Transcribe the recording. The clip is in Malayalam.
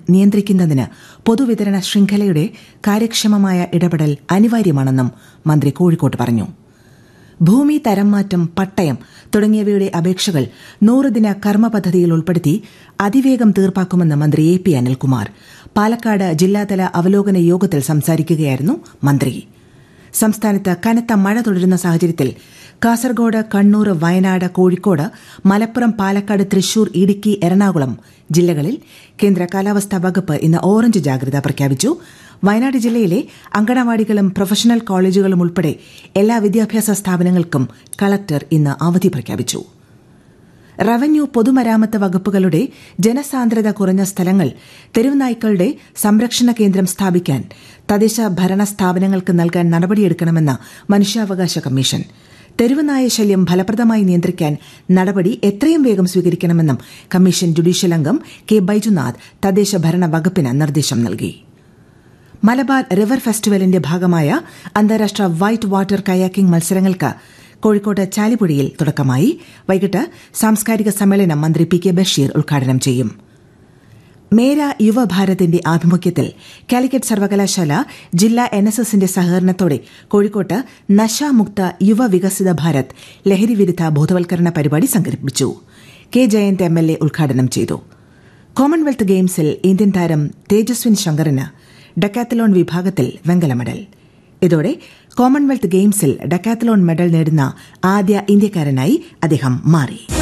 നിയന്ത്രിക്കുന്നതിന് പൊതുവിതരണ ശൃംഖലയുടെ കാര്യക്ഷമമായ ഇടപെടൽ അനിവാര്യമാണെന്നും മന്ത്രി കോഴിക്കോട്ട് പറഞ്ഞു ഭൂമി തരംമാറ്റം പട്ടയം തുടങ്ങിയവയുടെ അപേക്ഷകൾ നൂറുദിന കർമ്മ പദ്ധതിയിൽ ഉൾപ്പെടുത്തി അതിവേഗം തീർപ്പാക്കുമെന്ന് മന്ത്രി എ പി അനിൽകുമാർ പാലക്കാട് ജില്ലാതല അവലോകന യോഗത്തിൽ സംസാരിക്കുകയായിരുന്നു മന്ത്രി സംസ്ഥാനത്ത് കനത്ത മഴ തുടരുന്ന സാഹചര്യത്തിൽ കാസർഗോഡ് കണ്ണൂർ വയനാട് കോഴിക്കോട് മലപ്പുറം പാലക്കാട് തൃശൂർ ഇടുക്കി എറണാകുളം ജില്ലകളിൽ കേന്ദ്ര കാലാവസ്ഥാ വകുപ്പ് ഇന്ന് ഓറഞ്ച് ജാഗ്രത പ്രഖ്യാപിച്ചു വയനാട് ജില്ലയിലെ അങ്കണവാടികളും പ്രൊഫഷണൽ കോളേജുകളും ഉൾപ്പെടെ എല്ലാ വിദ്യാഭ്യാസ സ്ഥാപനങ്ങൾക്കും കളക്ടർ ഇന്ന് അവധി പ്രഖ്യാപിച്ചു റവന്യൂ പൊതുമരാമത്ത് വകുപ്പുകളുടെ ജനസാന്ദ്രത കുറഞ്ഞ സ്ഥലങ്ങൾ തെരുവുനായ്ക്കളുടെ സംരക്ഷണ കേന്ദ്രം സ്ഥാപിക്കാൻ തദ്ദേശ ഭരണ സ്ഥാപനങ്ങൾക്ക് നൽകാൻ നടപടിയെടുക്കണമെന്ന് മനുഷ്യാവകാശ കമ്മീഷൻ തെരുവുനായ ശല്യം ഫലപ്രദമായി നിയന്ത്രിക്കാൻ നടപടി എത്രയും വേഗം സ്വീകരിക്കണമെന്നും കമ്മീഷൻ ജുഡീഷ്യൽ അംഗം കെ ബൈജുനാഥ് തദ്ദേശ ഭരണ വകുപ്പിന് നിർദ്ദേശം നൽകി മലബാർ റിവർ ഫെസ്റ്റിവലിന്റെ ഭാഗമായ അന്താരാഷ്ട്ര വൈറ്റ് വാട്ടർ കയാക്കിംഗ് മത്സരങ്ങൾക്ക് കോഴിക്കോട് ചാലിപ്പുഴയിൽ തുടക്കമായി വൈകിട്ട് സാംസ്കാരിക സമ്മേളനം മന്ത്രി പി കെ ബഷീർ ഉദ്ഘാടനം ചെയ്യും മേര യുവഭാരതിന്റെ ആഭിമുഖ്യത്തിൽ കാലിക്കറ്റ് സർവകലാശാല ജില്ലാ എൻ എസ് എസിന്റെ സഹകരണത്തോടെ കോഴിക്കോട്ട് നശാമുക്ത യുവ വികസിത ഭാരത് ലഹരി വിരുദ്ധ ബോധവൽക്കരണ പരിപാടി സംഘടിപ്പിച്ചു K Jayanth M L A ഉദ്ഘാടനം ചെയ്തു കോമൺവെൽത്ത് ഗെയിംസിൽ ഇന്ത്യൻ താരം തേജസ്വിൻ ശങ്കറിന് ഡക്കാത്തലോൺ വിഭാഗത്തിൽ വെങ്കല മെഡൽ ഇതോടെ കോമൺവെൽത്ത് ഗെയിംസിൽ ഡക്കാത്തലോൺ മെഡൽ നേടുന്ന ആദ്യ ഇന്ത്യക്കാരനായി അദ്ദേഹം മാറി